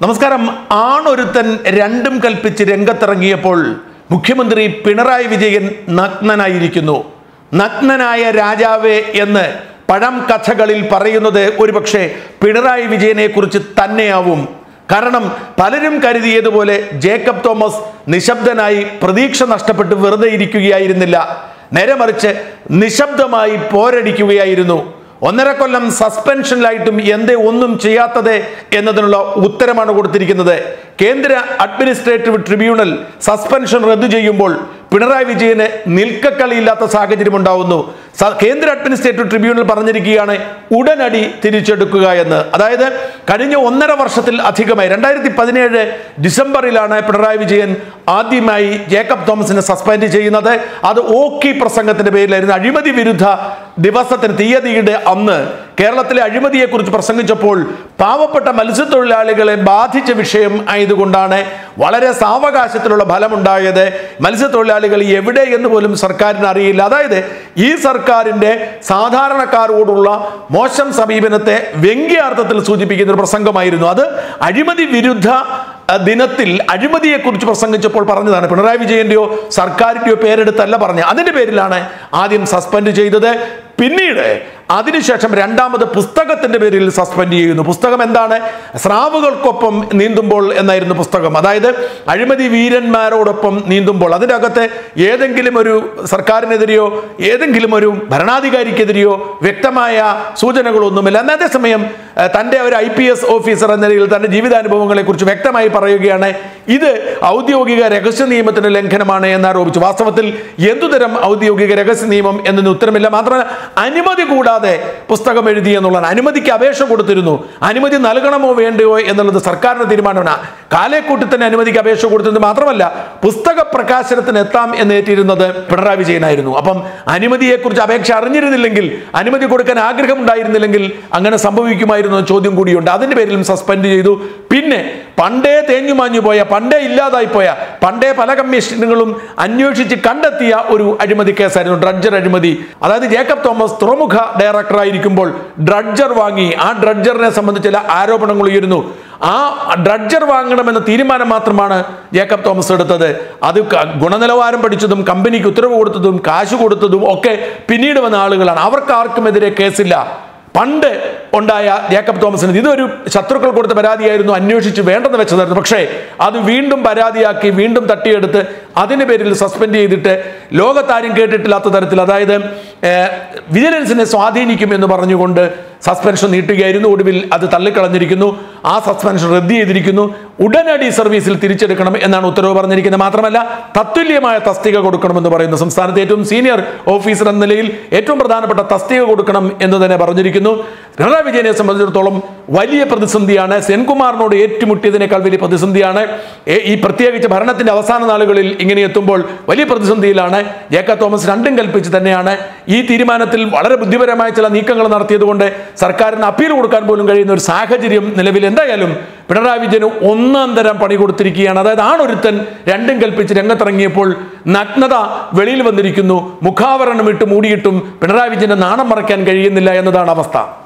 നമസ്കാരം ആണൊരുത്തൻ രണ്ടും കൽപ്പിച്ച് രംഗത്തിറങ്ങിയപ്പോൾ മുഖ്യമന്ത്രി പിണറായി വിജയൻ നഗ്നനായിരിക്കുന്നു നഗ്നനായ രാജാവേ എന്ന് പഴം കഥകളിൽ പറയുന്നത് ഒരുപക്ഷെ പിണറായി വിജയനെ കുറിച്ച് തന്നെയാവും കാരണം പലരും കരുതിയതുപോലെ ജേക്കബ് തോമസ് നിശബ്ദനായി പ്രതീക്ഷ നഷ്ടപ്പെട്ട് വെറുതെ ഇരിക്കുകയായിരുന്നില്ല നേരെ മറിച്ച് നിശബ്ദമായി പോരടിക്കുകയായിരുന്നു ഒന്നര കൊല്ലം സസ്പെൻഷനിലായിട്ടും എന്തേ ഒന്നും ചെയ്യാത്തത് എന്നതിനുള്ള ഉത്തരമാണ് കൊടുത്തിരിക്കുന്നത് കേന്ദ്ര അഡ്മിനിസ്ട്രേറ്റീവ് ട്രിബ്യൂണൽ സസ്പെൻഷൻ റദ്ദു ചെയ്യുമ്പോൾ പിണറായി വിജയന് നിൽക്കക്കളിയില്ലാത്ത സാഹചര്യം ഉണ്ടാവുന്നു സ- കേന്ദ്ര അഡ്മിനിസ്ട്രേറ്റീവ് ട്രിബ്യൂണൽ പറഞ്ഞിരിക്കുകയാണ് ഉടനടി തിരിച്ചെടുക്കുക എന്ന് അതായത് കഴിഞ്ഞ ഒന്നര വർഷത്തിൽ അധികമായി രണ്ടായിരത്തി പതിനേഴ് ഡിസംബറിലാണ് പിണറായി വിജയൻ ആദ്യമായി ജേക്കബ് തോമസിനെ സസ്പെൻഡ് ചെയ്യുന്നത് അത് ഓക്കി പ്രസംഗത്തിന്റെ പേരിലായിരുന്നു അഴിമതി വിരുദ്ധ ദിവസത്തിന് തീയതിയുടെ അന്ന് കേരളത്തിലെ അഴിമതിയെക്കുറിച്ച് പ്രസംഗിച്ചപ്പോൾ പാവപ്പെട്ട മത്സ്യത്തൊഴിലാളികളെ ബാധിച്ച വിഷയം ആയതുകൊണ്ടാണ് വളരെ സാവകാശത്തിലുള്ള ഫലമുണ്ടായത് മത്സ്യത്തൊഴിലാളികൾ എവിടെ എന്ന് പോലും സർക്കാരിന് അറിയില്ല അതായത് ഈ സർക്കാരിന്റെ സാധാരണക്കാരോടുള്ള മോശം സമീപനത്തെ വ്യംഗ്യാർത്ഥത്തിൽ സൂചിപ്പിക്കുന്ന ഒരു പ്രസംഗമായിരുന്നു അത് അഴിമതി വിരുദ്ധ അഹ്, ദിനത്തിൽ അഴിമതിയെക്കുറിച്ച് പ്രസംഗിച്ചപ്പോൾ പറഞ്ഞതാണ് പിണറായി വിജയന്റെയോ സർക്കാരിന്റെയോ പേരെടുത്തല്ല പറഞ്ഞത് അതിന്റെ പേരിലാണ് ആദ്യം സസ്പെൻഡ് ചെയ്തത് പിന്നീട് അതിനുശേഷം രണ്ടാമത് പുസ്തകത്തിന്റെ പേരിൽ സസ്പെൻഡ് ചെയ്യുന്നു പുസ്തകം എന്താണ് സ്രാവുകൾക്കൊപ്പം നീന്തുമ്പോൾ എന്നായിരുന്നു പുസ്തകം അതായത് അഴിമതി വീരന്മാരോടൊപ്പം നീന്തുമ്പോൾ അതിൻ്റെ അകത്ത് ഏതെങ്കിലും ഒരു സർക്കാരിനെതിരെയോ ഏതെങ്കിലും ഒരു ഭരണാധികാരിക്കെതിരെയോ വ്യക്തമായ സൂചനകളൊന്നുമില്ല എന്നാൽ അതേസമയം ഏഹ്, തൻ്റെ ഒരു ഐ പി എസ് ഓഫീസർ എന്ന നിലയിൽ തൻ്റെ ജീവിതാനുഭവങ്ങളെ കുറിച്ച് വ്യക്തമായി പറയുകയാണ് ഇത് ഔദ്യോഗിക രഹസ്യ നിയമത്തിന്റെ ലംഘനമാണ് എന്ന് ആരോപിച്ചു വാസ്തവത്തിൽ എന്തുതരം ഔദ്യോഗിക രഹസ്യ നിയമം എന്നതിന് ഉത്തരമില്ല മാത്രമല്ല അനുമതി കൂടാതെ പുസ്തകം എഴുതി എന്നുള്ളതാണ് അനുമതിക്ക് അപേക്ഷ കൊടുത്തിരുന്നു അനുമതി നൽകണമോ വേണ്ടയോ എന്നുള്ളത് സർക്കാരിന്റെ തീരുമാനമാണ് കാലേക്കൂട്ടത്തിന് അനുമതിക്ക് അപേക്ഷ കൊടുത്തത് മാത്രമല്ല പുസ്തക പ്രകാശനത്തിന് എത്താം എന്നേറ്റിരുന്നത് പിണറായി വിജയനായിരുന്നു അപ്പം അനുമതിയെക്കുറിച്ച് അപേക്ഷ അറിഞ്ഞിരുന്നില്ലെങ്കിൽ അനുമതി കൊടുക്കാൻ ആഗ്രഹമുണ്ടായിരുന്നില്ലെങ്കിൽ അങ്ങനെ സംഭവിക്കുമായിരുന്നു എന്ന ചോദ്യം കൂടിയുണ്ട് അതിന്റെ പേരിലും സസ്പെൻഡ് ചെയ്തു പിന്നെ പണ്ടേ തേഞ്ഞു മാഞ്ഞു പോയ പണ്ടേ ഇല്ലാതായി പോയ പണ്ടേ പല കമ്മീഷനുകളും അന്വേഷിച്ച് കണ്ടെത്തിയ ഒരു അഴിമതി കേസായിരുന്നു ഡ്രഡ്ജർ അഴിമതി അതായത് ജേക്കബ് തോമസ് തുറമുഖ ഡയറക്ടറായിരിക്കുമ്പോൾ ഡ്രഡ്ജർ വാങ്ങി ആ ഡ്രഡ്ജറിനെ സംബന്ധിച്ച് ചില ആരോപണങ്ങൾ ഉയരുന്നു ആ ഡ്രഡ്ജർ വാങ്ങണമെന്ന തീരുമാനം മാത്രമാണ് ജേക്കബ് തോമസ് എടുത്തത് അത് ക- ഗുണനിലവാരം പഠിച്ചതും കമ്പനിക്ക് ഉത്തരവ് കൊടുത്തതും കാശ് കൊടുത്തതും ഒക്കെ പിന്നീട് വന്ന ആളുകളാണ് അവർക്ക് ആർക്കുമെതിരെ കേസില്ല പണ്ട് ഉണ്ടായ ജേക്കബ് തോമസിന് ഇതൊരു ശത്രുക്കൾ കൊടുത്ത പരാതിയായിരുന്നു അന്വേഷിച്ച് വേണ്ടെന്ന് വെച്ചതായിരുന്നു പക്ഷേ അത് വീണ്ടും പരാതിയാക്കി വീണ്ടും തട്ടിയെടുത്ത് അതിന് പേരിൽ സസ്പെൻഡ് ചെയ്തിട്ട് ലോകത്താരും കേട്ടിട്ടില്ലാത്ത തരത്തിൽ അതായത് ഏഹ്, വിജിലൻസിനെ സ്വാധീനിക്കും എന്ന് പറഞ്ഞുകൊണ്ട് സസ്പെൻഷൻ നീട്ടുകയായിരുന്നു ഒടുവിൽ അത് തള്ളിക്കളഞ്ഞിരിക്കുന്നു ആ സസ്പെൻഷൻ റദ്ദ് ചെയ്തിരിക്കുന്നു ഉടനടി സർവീസിൽ തിരിച്ചെടുക്കണം എന്നാണ് ഉത്തരവ് പറഞ്ഞിരിക്കുന്നത് മാത്രമല്ല തത്തുല്യമായ തസ്തിക കൊടുക്കണമെന്ന് പറയുന്നു സംസ്ഥാനത്തെ ഏറ്റവും സീനിയർ ഓഫീസർ എന്ന നിലയിൽ ഏറ്റവും പ്രധാനപ്പെട്ട തസ്തിക കൊടുക്കണം എന്ന് തന്നെ പറഞ്ഞിരിക്കുന്നു പിണറായി വിജയനെ സംബന്ധിച്ചിടത്തോളം വലിയ പ്രതിസന്ധിയാണ് സെൻകുമാറിനോട് ഏറ്റുമുട്ടിയതിനേക്കാൾ വലിയ പ്രതിസന്ധിയാണ് ഏ- ഈ പ്രത്യേകിച്ച് ഭരണത്തിന്റെ അവസാന നാളുകളിൽ ഇങ്ങനെ എത്തുമ്പോൾ വലിയ പ്രതിസന്ധിയിലാണ് ജേക്ക തോമസ് രണ്ടും കൽപ്പിച്ച് തന്നെയാണ് ഈ തീരുമാനത്തിൽ വളരെ ബുദ്ധിപരമായ ചില നീക്കങ്ങൾ നടത്തിയതുകൊണ്ട് സർക്കാരിന് അപ്പീൽ കൊടുക്കാൻ പോലും കഴിയുന്ന ഒരു സാഹചര്യം നിലവിൽ എന്തായാലും പിണറായി വിജയന് ഒന്നാം തരം പണി കൊടുത്തിരിക്കുകയാണ് അതായത് ആണൊരുത്തൻ രണ്ടും കൽപ്പിച്ച് രംഗത്തിറങ്ങിയപ്പോൾ നഗ്നത വെളിയിൽ വന്നിരിക്കുന്നു മുഖാവരണം ഇട്ട് മൂടിയിട്ടും പിണറായി വിജയന്റെ നാണം മറയ്ക്കാൻ കഴിയുന്നില്ല എന്നതാണ് അവസ്ഥ